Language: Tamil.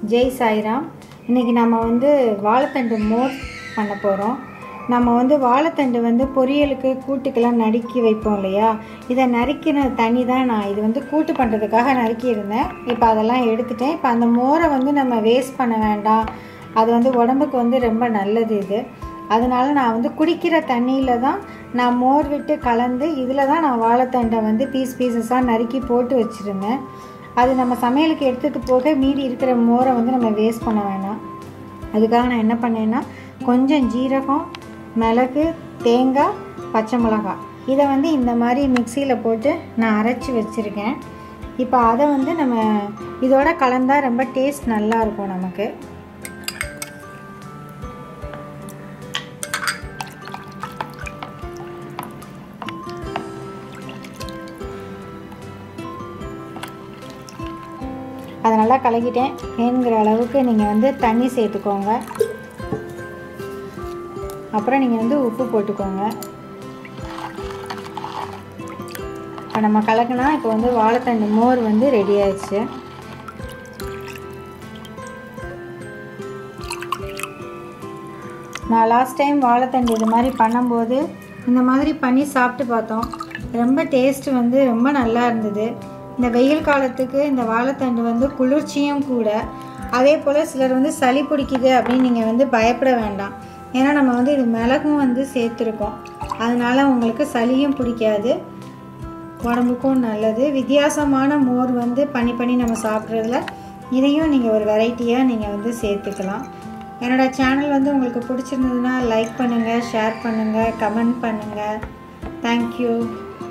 ஜெய் சாய்ராம் இன்றைக்கி நம்ம வந்து வாழைத்தண்டு மோர் பண்ண போகிறோம் நம்ம வந்து வாழைத்தண்டு வந்து பொரியலுக்கு கூட்டுக்கெல்லாம் நறுக்கி வைப்போம் இல்லையா இதை நறுக்கின தண்ணி தான் நான் இது வந்து கூட்டு பண்ணுறதுக்காக நறுக்கியிருந்தேன் இப்போ அதெல்லாம் எடுத்துட்டேன் இப்போ அந்த மோரை வந்து நம்ம வேஸ்ட் பண்ண வேண்டாம் அது வந்து உடம்புக்கு வந்து ரொம்ப நல்லது இது அதனால நான் வந்து குடிக்கிற தண்ணியில் தான் நான் மோர் விட்டு கலந்து இதில் தான் நான் வாழைத்தண்டை வந்து பீஸ் பீசஸாக நறுக்கி போட்டு வச்சுருந்தேன் அது நம்ம சமையலுக்கு எடுத்துகிட்டு போக மீதி இருக்கிற மோரை வந்து நம்ம வேஸ்ட் பண்ண வேணாம் அதுக்காக நான் என்ன பண்ணேன்னா கொஞ்சம் ஜீரகம் மிளகு தேங்காய் பச்சை மிளகாய் இதை வந்து இந்த மாதிரி மிக்சியில் போட்டு நான் அரைச்சி வச்சுருக்கேன் இப்போ அதை வந்து நம்ம இதோட கலந்தால் ரொம்ப டேஸ்ட் நல்லா இருக்கும் நமக்கு அதை நல்லா கலக்கிட்டேன் வேணுங்கிற அளவுக்கு நீங்கள் வந்து தண்ணி சேர்த்துக்கோங்க அப்புறம் நீங்கள் வந்து உப்பு போட்டுக்கோங்க இப்போ நம்ம கலக்கினா இப்போ வந்து வாழைத்தண்டு மோர் வந்து ரெடி ஆயிடுச்சு நான் லாஸ்ட் டைம் வாழைத்தண்டு இது மாதிரி பண்ணும்போது இந்த மாதிரி பண்ணி சாப்பிட்டு பார்த்தோம் ரொம்ப டேஸ்ட் வந்து ரொம்ப நல்லா இருந்தது இந்த வெயில் காலத்துக்கு இந்த வாழைத்தண்டு வந்து குளிர்ச்சியும் கூட அதே போல் சிலர் வந்து சளி பிடிக்குது அப்படின்னு நீங்கள் வந்து பயப்பட வேண்டாம் ஏன்னா நம்ம வந்து இது மிளகும் வந்து சேர்த்துருக்கோம் அதனால் உங்களுக்கு சளியும் பிடிக்காது உடம்புக்கும் நல்லது வித்தியாசமான மோர் வந்து பண்ணி பண்ணி நம்ம சாப்பிட்றதுல இதையும் நீங்கள் ஒரு வெரைட்டியாக நீங்கள் வந்து சேர்த்துக்கலாம் என்னோடய சேனல் வந்து உங்களுக்கு பிடிச்சிருந்ததுன்னா லைக் பண்ணுங்கள் ஷேர் பண்ணுங்கள் கமெண்ட் பண்ணுங்கள் தேங்க்யூ